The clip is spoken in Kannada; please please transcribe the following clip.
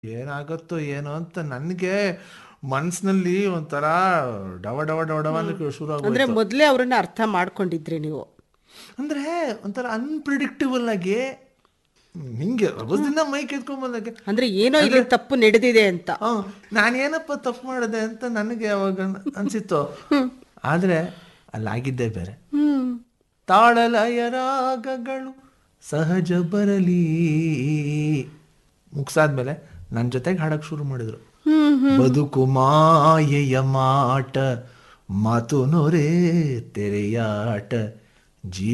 ಏನಾಗತ್ತೋ ಏನೋ ಅಂತ ನನಗೆ ಮನ್ಸಿನಲ್ಲಿ ಒಂಥರ ಡವ ಡವ ಡವ ಡವ ಅನ್ನಕ್ಕೆ ಶುರು ಅಂದ್ರೆ ಆಗೋಯ್ತು ಮೊದಲೇ ಅವ್ರನ್ನ ಅರ್ಥ ಮಾಡ್ಕೊಂಡಿದ್ರಿ ನೀವು ಅಂದ್ರೆ ಒಂಥರ ಅನ್ಪ್ರಿಡಿಕ್ಟಬಲ್ ಆಗಿ ಹ್ಮ್, ಹಿಂಗೆ ದಿನ ಮೈ ಕೆತ್ಕೊಂಡ್ ಬಂದಾಗೆ ಅಂದ್ರೆ ಏನೋ ಇಲ್ಲಿ ತಪ್ಪು ನಡೆದಿದೆ ಅಂತ ಹ್ಮ್ ನಾನೇನಪ್ಪ ತಪ್ಪು ಮಾಡಿದೆ ಅಂತ ನನಗೆ ಅವಾಗ ಅನ್ಸಿತ್ತು ಆದ್ರೆ ಅಲ್ಲಾಗಿದ್ದೇ ಬೇರೆ ಹ್ಮ್ ತಾಳಲಯ ರಾಗಗಳು ಸಹಜ ಬರಲಿ ಮುಗ್ಸಾದ್ಮೇಲೆ ನನ್ನ ಜೊತೆಗೆ ಹಾಡಕ್ ಶುರು ಮಾಡಿದ್ರು ಬದುಕು ಮಾಯೆಯ ಮಾಟ ಮಾತು ನೊರೆ ತೆರೆಯಾಟ ಜೀವ